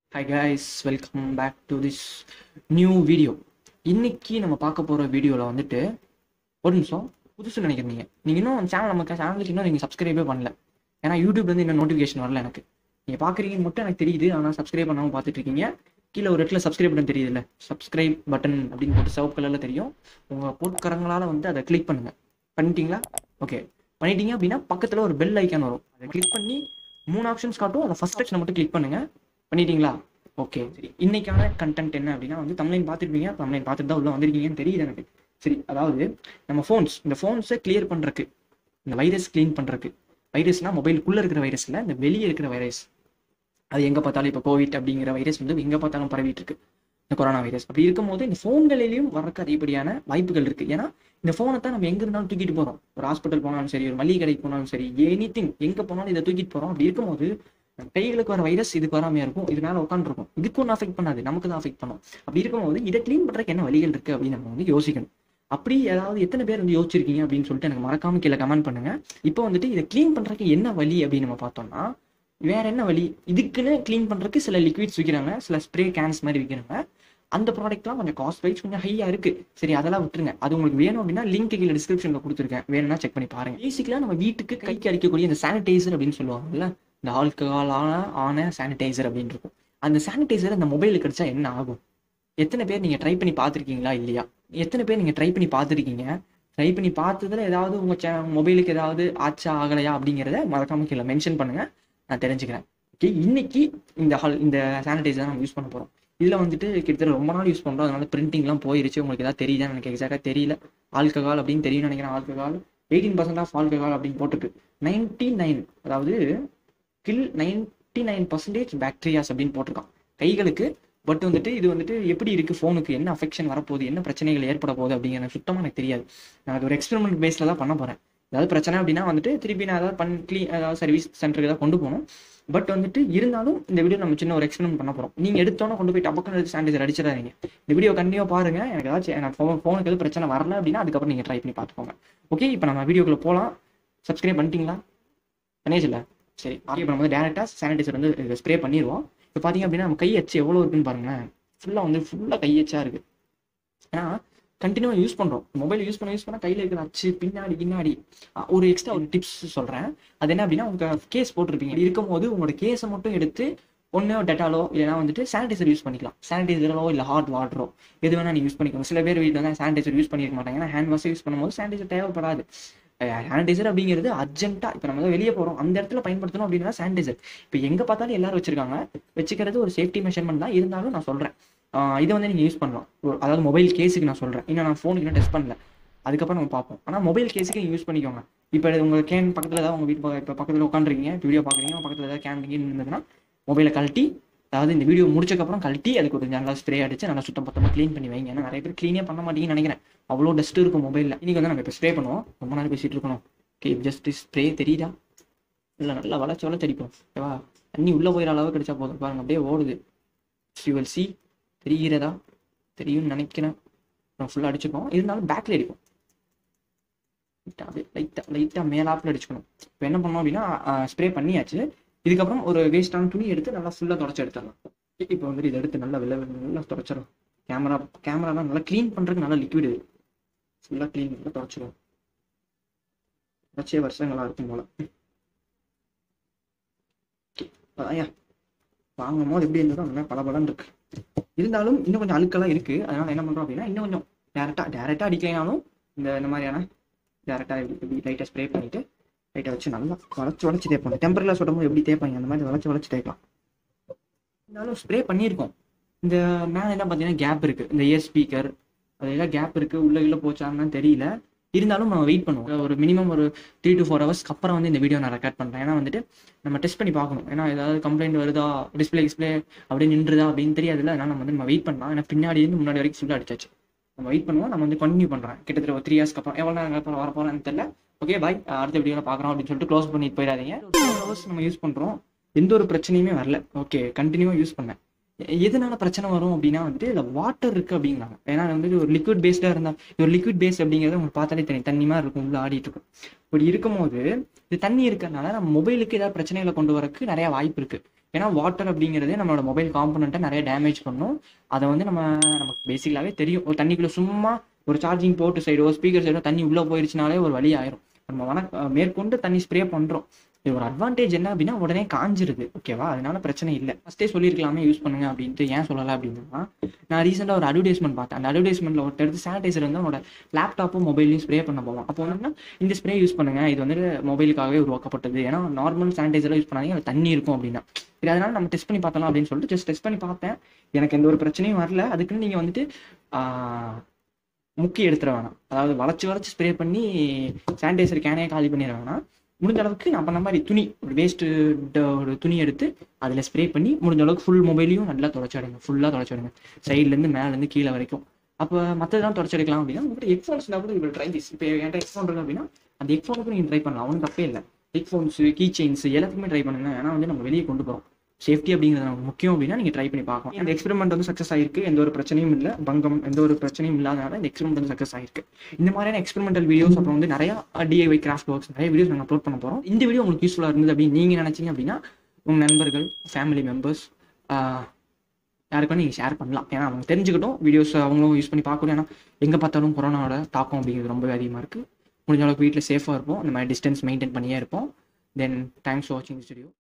high guys welcome back to this new video இன்னைக்கு நம்ம பார்க்க போகிற வீடியோவில் வந்துட்டு ஒரு நிமிஷம் புதுசு நினைக்கிறீங்க நீங்கள் இன்னும் சேனல் நமக்கு சேனலுக்கு இன்னும் நீங்கள் சப்ஸ்கிரைபே பண்ணல ஏன்னா யூடியூப்லேருந்து இன்னும் நோட்டிஃபிகேஷன் வரல எனக்கு நீங்கள் பார்க்குறீங்கன்னு மட்டும் எனக்கு தெரியுது ஆனால் சப்ஸ்கிரைப் பண்ணாமல் பார்த்துட்டு இருக்கீங்க கீழே ஒரு இடத்துல சப்ஸ்கிரைப் பட்டன் தெரியுதுல்ல சப்ஸ்கிரைப் பட்டன் அப்படின்னு போட்டு சிவப்பு கலரில் தெரியும் உங்கள் போட்கரங்களால் வந்து அதை கிளிக் பண்ணுங்கள் பண்ணிட்டீங்களா ஓகே பண்ணிட்டீங்க அப்படின்னா பக்கத்தில் ஒரு பெல் ஐக்கான் வரும் அதை கிளிக் பண்ணி மூணு ஆப்ஷன்ஸ் காட்டும் அதை ஃபஸ்ட் ஆப்ஷனை மட்டும் கிளிக் பண்ணுங்கள் பண்ணிட்டீங்களா ஓகே சரி இன்னைக்கான கண்டென்ட் என்ன அப்படின்னா வந்து தமிழ் பார்த்துருப்பீங்க தமிழ் பார்த்துட்டு தான் உள்ள வந்திருக்கீங்கன்னு தெரியுது எனக்கு சரி அதாவது நம்ம ஃபோன்ஸ் இந்த ஃபோன்ஸை கிளியர் பண்ணுறக்கு இந்த வைரஸ் க்ளீன் பண்ணுறக்கு வைரஸ்னா மொபைலுக்குள்ளே இருக்கிற வைரஸ் இல்லை இந்த வெளியே இருக்கிற வைரஸ் அது எங்கே பார்த்தாலும் இப்போ கோவிட் அப்படிங்கிற வைரஸ் வந்து எங்கே பார்த்தாலும் பரவிட்டு இருக்கு இந்த கொரோனா வைரஸ் அப்படி இருக்கும்போது இந்த ஃபோன்களிலையும் வரக்கு அதிகப்படியான வாய்ப்புகள் இருக்கு ஏன்னா இந்த ஃபோனை தான் நம்ம எங்க இருந்தாலும் தூக்கிட்டு போறோம் ஒரு ஹாஸ்பிட்டல் போனாலும் சரி ஒரு மளிகை கடைக்கு போனாலும் சரி எனி திங் எங்க போனாலும் இதை தூக்கிட்டு போறோம் அப்படி இருக்கும்போது நம்ம கைகளுக்கு வர வைரஸ் இதுக்கு வராமையா இருக்கும் இது மேல உட்காந்துருக்கும் இதுக்கு ஒன்றும் அஃபெக்ட் பண்ணாது நமக்கு தான் அஃபெக்ட் பண்ணும் அப்படி இருக்கும்போது இதை க்ளீன் பண்றதுக்கு என்ன வழிகள் இருக்கு அப்படின்னு நம்ம வந்து யோசிக்கணும் அப்படி ஏதாவது எத்தனை பேர் வந்து யோசிச்சிருக்கீங்க அப்படின்னு சொல்லிட்டு எனக்கு மறக்காம கீழே கமெண்ட் பண்ணுங்க இப்போ வந்துட்டு இதை க்ளீன் பண்றதுக்கு என்ன வழி அப்படின்னு நம்ம பார்த்தோம்னா வேற என்ன வழி இதுக்குன்னு க்ளீன் பண்றதுக்கு சில லிக்விட்ஸ் விற்கிறாங்க சில ஸ்ப்ரே கேன்ஸ் மாதிரி விற்கிறாங்க அந்த ப்ராடக்ட்லாம் கொஞ்சம் காஸ்ட் வைஸ் கொஞ்சம் ஹையா இருக்கு சரி அதெல்லாம் விட்டுருங்க அது உங்களுக்கு வேணும் அப்படின்னா லிங்க் கீழே டிஸ்கிரிப்ஷன்ல கொடுத்துருக்கேன் வேணும்னா செக் பண்ணி பாருங்க பேசிக்கலா நம்ம வீட்டுக்கு கைக்கு அடிக்கக்கூடிய இந்த சானிடைசர் அப்படின்னு சொல்லுவாங்கல்ல இந்த ஆல்கஹாலான ஆன சானிடைசர் அப்படின்னு இருக்கும் அந்த சானிடைசர் அந்த மொபைலுக்கு அடிச்சா என்ன ஆகும் எத்தனை பேர் நீங்க ட்ரை பண்ணி பார்த்துருக்கீங்களா இல்லையா எத்தனை பேர் நீங்க ட்ரை பண்ணி பார்த்துருக்கீங்க ட்ரை பண்ணி பார்த்ததுல ஏதாவது உங்க மொபைலுக்கு ஏதாவது ஆச்சா ஆகலையா அப்படிங்கிறத மறக்காம கீழே மென்ஷன் பண்ணுங்க நான் தெரிஞ்சுக்கிறேன் ஓகே இன்னைக்கு இந்த ஹால் இந்த சானிடைசர் நம்ம யூஸ் பண்ண போறோம் இதுல வந்துட்டு கிட்டத்தட்ட ரொம்ப நாள் யூஸ் பண்றோம் அதனால பிரிண்டிங்லாம் போயிருச்சு உங்களுக்கு ஏதாவது தெரியுதான்னு எனக்கு எக்ஸாக்டா தெரியல ஆல்கஹால் அப்படின்னு தெரியும் நினைக்கிறேன் alcohol eighteen percent of alcohol அப்படின்னு போட்டுருக்கு நைன்டி நைன் அதாவது kill ninety nine percentage bacterias அப்படின்னு போட்டிருக்கான் கைகளுக்கு பட் வந்துட்டு இது வந்துட்டு எப்படி இருக்கு ஃபோனுக்கு என்ன அஃபெக்ஷன் வரப்போகுது என்ன பிரச்சனைகள் ஏற்பட போகுது அப்படிங்கிற சுத்தமாக எனக்கு தெரியாது நான் அது ஒரு எக்ஸ்பெரிமெண்ட் பேஸில் தான் பண்ண போறேன் ஏதாவது பிரச்சனை அப்படின்னா வந்துட்டு திருப்பி நான் ஏதாவது பண்ணி க்ளீன் ஏதாவது சர்வீஸ் சென்டருக்கு தான் கொண்டு போகணும் பட் வந்துட்டு இருந்தாலும் இந்த வீடியோ நம்ம சின்ன ஒரு எக்ஸ்பெரிமெண்ட் பண்ண போறோம் நீங்க எடுத்தோன்னே கொண்டு போய் டபக்குன்னு எடுத்து சானிடைசர் அடிச்சிடாதீங்க இந்த வீடியோ கண்டிப்பா பாருங்க எனக்கு ஏதாச்சும் நான் ஃபோன் ஃபோனுக்கு எதுவும் பிரச்சனை வரல அப்படின்னா அதுக்கப்புறம் நீங்க ட்ரை பண்ணி பார்த்துக்கோங்க ஓகே இப்போ நம்ம வீடியோக்குள்ள போகலாம் சப்ஸ்கிரைப் பண்ணிட்டீங்களா பண்ணியாச்சுல சரி இப்போ நம்ம வந்து டேரெக்டாக சானிடைசர் வந்து ஸ்ப்ரே பண்ணிடுவோம் இப்போ பார்த்தீங்க அப்படின்னா நம்ம கை அச்சு எவ்வளோ இருக்குன்னு பாருங்களேன் ஃபுல்லாக வந்து ஃபுல்லாக கை அச்சா இருக்கு ஏன்னா கண்டினியூவாக யூஸ் பண்ணுறோம் மொபைல் யூஸ் பண்ண யூஸ் பண்ணால் கையில் இருக்கிற அச்சு பின்னாடி பின்னாடி ஒரு எக்ஸ்ட்ரா ஒரு டிப்ஸ் சொல்கிறேன் அது என்ன அப்படின்னா உங்க கேஸ் போட்டிருப்பீங்க இப்படி இருக்கும்போது உங்களோட கேஸை மட்டும் எடுத்து ஒன்று டெட்டாலோ இல்லைனா வந்துட்டு சானிடைசர் யூஸ் பண்ணிக்கலாம் சானிடைசரோ இல்லை ஹாட் வாட்டரோ எது வேணா நீ யூஸ் பண்ணிக்கோங்க சில பேர் வீட்டில் வந்து சானிடைசர் யூஸ் பண்ணிருக்க மாட்டாங்க ஏன்னா ஹேண்ட் வாஷ் யூஸ் பண்ணும்போது சானிடைசர் தேவைப்படாது சானிடைசர் அப்படிங்கிறது அர்ஜென்ட்டாக இப்போ நம்ம வெளியே போகிறோம் அந்த இடத்துல பயன்படுத்தணும் அப்படின்னா சானிடைசர் இப்போ எங்கே பார்த்தாலும் எல்லாரும் வச்சிருக்காங்க வச்சுக்கிறது ஒரு சேஃப்டி மெஷர்மெண்ட் தான் இருந்தாலும் நான் சொல்கிறேன் இதை வந்து நீங்கள் யூஸ் பண்ணலாம் அதாவது மொபைல் கேஸுக்கு நான் சொல்கிறேன் இன்னும் நான் ஃபோனுக்கு இன்னும் டெஸ்ட் பண்ணல அதுக்கப்புறம் நம்ம பார்ப்போம் ஆனால் மொபைல் கேஸுக்கு நீங்கள் யூஸ் பண்ணிக்கோங்க இப்போ உங்கள் கேன் பக்கத்தில் ஏதாவது உங்கள் வீட்டு இப்போ பக்கத்தில் உட்காந்துருக்கீங்க வீடியோ பார்க்குறீங்க பக்கத்தில் ஏதாவது கேன் இருந்ததுன்னா மொபைலை கழட்டி அதாவது இந்த வீடியோ முடிச்சக்கப்புறம் கழட்டி அதுக்கு ஒரு நல்லா ஸ்ப்ரே அடிச்சு நல்லா சுத்தம் பத்தமாக க்ளீன் பண்ணி வைங்க ஏன்னா நிறைய பேர் க்ளீனே பண்ண மாட்டீங்கன்னு நினைக்கிறேன் அவ்வளோ டஸ்ட் இருக்கும் மொபைலில் இன்னைக்கு வந்து நம்ம இப்போ ஸ்ப்ரே பண்ணுவோம் ரொம்ப நாள் பேசிட்டு இருக்கணும் ஓகே ஜஸ்ட் ஸ்ப்ரே தெரியுதா இல்லை நல்லா வளர்ச்சி வளர்ச்சி அடிப்போம் ஓகேவா தண்ணி உள்ளே போயிற அளவுக்கு அடிச்சா போதும் பாருங்க அப்படியே ஓடுது யூஎல் சி தெரிகிறதா தெரியும்னு நினைக்கிறேன் அப்புறம் ஃபுல்லாக அடிச்சுப்போம் இருந்தாலும் பேக்கில் அடிப்போம் அப்படியே லைட்டாக லைட்டாக மேலாப்பில் அடிச்சுக்கணும் இப்போ என்ன பண்ணோம் அப்படின்னா ஸ்ப்ரே பண்ணியாச்சு இதுக்கப்புறம் ஒரு வேஸ்டான துணி எடுத்து நல்லா ஃபுல்லாக தொடச்சி எடுத்துடலாம் இப்போ வந்துட்டு இதை எடுத்து நல்லா வெளில நல்லா தொடச்சிடும் கேமரா கேமராலாம் நல்லா க்ளீன் பண்ணுறதுக்கு நல்லா லிக்விடு ஃபுல்லாக க்ளீன் பண்ணி தொடச்சிடும் தொடச்சே வருஷங்களா இருக்கும் போல ஐயா வாங்கும் போது எப்படி இருந்ததோ அந்த பல பலன் இருக்கு இருந்தாலும் இன்னும் கொஞ்சம் அழுக்கெல்லாம் இருக்கு அதனால என்ன பண்றோம் அப்படின்னா இன்னும் கொஞ்சம் டேரக்டா டேரக்டா அடிக்கலைனாலும் இந்த இந்த மாதிரியான டேரக்டா லைட்டா ஸ்ப்ரே பண்ணிட்டு லைட்டை வச்சு நல்லா வளைச்சு வளைச்சு தேய்ப்பாங்க டெம்பரில் சுடும் போது எப்படி தேய்ப்பாங்க அந்த மாதிரி வளைச்சு வளைச்சு தேய்க்கலாம் இருந்தாலும் ஸ்ப்ரே பண்ணியிருக்கோம் இந்த மேலே என்ன பார்த்தீங்கன்னா கேப் இருக்கு இந்த இயர் ஸ்பீக்கர் அதெல்லாம் கேப் இருக்கு உள்ள உள்ள போச்சான்னு தெரியல இருந்தாலும் நம்ம வெயிட் பண்ணுவோம் ஒரு மினிமம் ஒரு த்ரீ டு ஃபோர் ஹவர்ஸ்க்கு அப்புறம் வந்து இந்த வீடியோ நான் ரெக்கார்ட் பண்ணுறேன் ஏன்னா வந்துட்டு நம்ம டெஸ்ட் பண்ணி பார்க்கணும் ஏன்னா ஏதாவது கம்ப்ளைண்ட் வருதா டிஸ்பிளே டிஸ்பிளே அப்படியே நின்றுதா அப்படின்னு தெரியாதுல்ல அதனால நம்ம வந்து நம்ம வெயிட் பண்ணலாம் ஏன்னா பின்னாடி இருந்து முன்னாடி வரைக்கும் ஃபுல்லாக அடிச்சாச்சு நம்ம வெயிட் பண்ணுவோம் நம்ம வந்து கண்டினியூ பண்ணுறேன் கிட்டத்தட்ட ஒரு த்ரீ இயர்ஸ்க்கு அப்புறம் எவ்வளோ நேரம் அப்புறம் வர போகிறேன்னு தெரியல ஓகே பாய் அடுத்த வீடியோவில் பார்க்குறோம் அப்படின்னு சொல்லிட்டு க்ளோஸ் பண்ணிட்டு போயிடாதீங்க ஃபோர் ஹவர்ஸ் நம்ம யூஸ் பண்ணுறோம் எந்த ஒரு பிரச்சனையுமே வரல ஓகே கண்டினியூவாக யூஸ் பண்ணேன் எதனால பிரச்சனை வரும் அப்படின்னா வந்துட்டு இல்லை வாட்டர் இருக்கு அப்படிங்கிறாங்க ஏன்னா வந்துட்டு ஒரு லிக்விட் பேஸ்டாக இருந்தால் ஒரு லிக்விட் பேஸ் அப்படிங்கிறது உங்களுக்கு பார்த்தாலே தெரியும் தண்ணி மாதிரி இருக்கும் உள்ள ஆடிட்டு இருக்கும் இப்படி இருக்கும்போது இது தண்ணி இருக்கிறதுனால நம்ம மொபைலுக்கு ஏதாவது பிரச்சனைகளை கொண்டு வரக்கு நிறைய வாய்ப்பு இருக்கு ஏன்னா வாட்டர் அப்படிங்கிறது நம்மளோட மொபைல் காம்பனண்ட்டை நிறைய டேமேஜ் பண்ணும் அதை வந்து நம்ம நமக்கு பேசிக்கலாகவே தெரியும் ஒரு தண்ணிக்குள்ளே சும்மா ஒரு சார்ஜிங் போர்ட்டு சைடோ ஸ்பீக்கர் சைடோ தண்ணி உள்ளே போயிருச்சுனாலே ஒரு வழி ஆயிரும் நம்ம வன மேற்கொண்டு தண்ணி ஸ்ப்ரே பண்ணுறோம் இது ஒரு அட்வான்டேஜ் என்ன அப்படின்னா உடனே காஞ்சிருது ஓகேவா அதனால பிரச்சனை இல்லை ஃபஸ்ட்டே சொல்லியிருக்கலாமே யூஸ் பண்ணுங்க அப்படின்ட்டு ஏன் சொல்லலை அப்படின்னா நான் ரீசெண்டாக ஒரு அட்வர்டைஸ்மெண்ட் பார்த்தேன் அந்த அட்வர்டைஸ்மெண்ட்டில் ஒருத்தர் எடுத்து சானிடைசர் வந்து அவனோட லேப்டாப்பும் மொபைலையும் ஸ்ப்ரே பண்ண போவோம் அப்போ வந்து இந்த ஸ்ப்ரே யூஸ் பண்ணுங்க இது வந்து மொபைலுக்காகவே உருவாக்கப்பட்டது ஏன்னா நார்மல் சானிடைசராக யூஸ் பண்ணாதீங்க அது தண்ணி இருக்கும் அப்படின்னா சரி அதனால நம்ம டெஸ்ட் பண்ணி பார்த்தலாம் அப்படின்னு சொல்லிட்டு ஜஸ்ட் டெஸ்ட் பண்ணி பார்த்தேன் எனக்கு எந்த ஒரு பிரச்சனையும் வரல அதுக்குன்னு நீங்கள் வந்துட்டு முக்கி எடுத்துட வேணாம் அதாவது வளைச்சு வளைச்சு ஸ்ப்ரே பண்ணி சானிடைசர் கேனையே காலி பண்ணிட வேணாம் முடிஞ்ச அளவுக்கு நான் பண்ண மாதிரி துணி ஒரு வேஸ்ட்டு ஒரு துணி எடுத்து அதில் ஸ்ப்ரே பண்ணி முடிஞ்ச அளவுக்கு ஃபுல் மொபைலையும் நல்லா தொடச்சிடுங்க ஃபுல்லாக தொடச்சிடுங்க சைட்லேருந்து மேலேருந்து கீழே வரைக்கும் அப்போ மற்றதெல்லாம் தொடச்செடுக்கலாம் அப்படின்னா உங்கள்கிட்ட ஹெட்ஃபோன்ஸ் கூட இவ்வளோ ட்ரை திஸ் இப்போ என்கிட்ட ஹெட்ஃபோன் இருக்கு அப்படின்னா அந்த ஹெட்ஃபோனுக்கு நீங்கள் ட்ரை பண்ணலாம் ஒன்றும் தப்பே இல்லை ஹெட்ஃபோன்ஸு கீ செயின்ஸ் எல்லாத்துக்குமே ட்ரை பண்ணுங்க ஏன்னா வந்து நம்ம வெளியே கொண்டு போகிறோம் சேஃப்டி அப்படிங்கிறது நமக்கு முக்கியம் அப்படின்னா நீங்கள் ட்ரை பண்ணி பார்க்கலாம் இந்த எக்ஸ்பெரிமெண்ட் வந்து சக்ஸஸ் ஆயிருக்கு எந்த ஒரு பிரச்சனையும் இல்லை பங்கம் எந்த ஒரு பிரச்சனையும் இல்லாதனால இந்த எக்ஸ்பெரிமெண்ட் வந்து சக்ஸஸ் ஆயிருக்கு இந்த மாதிரியான எக்ஸ்பெரிமெண்டல் வீடியோஸ் அப்புறம் வந்து நிறைய டிஐஒய் கிராஃப்ட் ஒர்க்ஸ் நிறைய வீடியோஸ் நாங்கள் அப்லோட் பண்ண போகிறோம் இந்த வீடியோ உங்களுக்கு யூஸ்ஃபுல்லாக இருந்தது அப்படின்னு நீங்கள் நினச்சிங்க அப்படின்னா உங்கள் நண்பர்கள் ஃபேமிலி மெம்பர்ஸ் யாருக்கும் நீங்கள் ஷேர் பண்ணலாம் ஏன்னா அவங்க தெரிஞ்சுக்கிட்டும் வீடியோஸ் அவங்களும் யூஸ் பண்ணி பார்க்கணும் ஏன்னா எங்கே பார்த்தாலும் கொரோனாவோட தாக்கம் அப்படிங்கிறது ரொம்பவே அதிகமாக இருக்குது முடிஞ்ச அளவுக்கு வீட்டில் சேஃபாக இருப்போம் இந்த மாதிரி டிஸ்டன்ஸ் மெயின்டைன் பண்ணியே இருப்போம் தென் தேங்க்ஸ் ஃபார் வாட்சிங் வீடியோ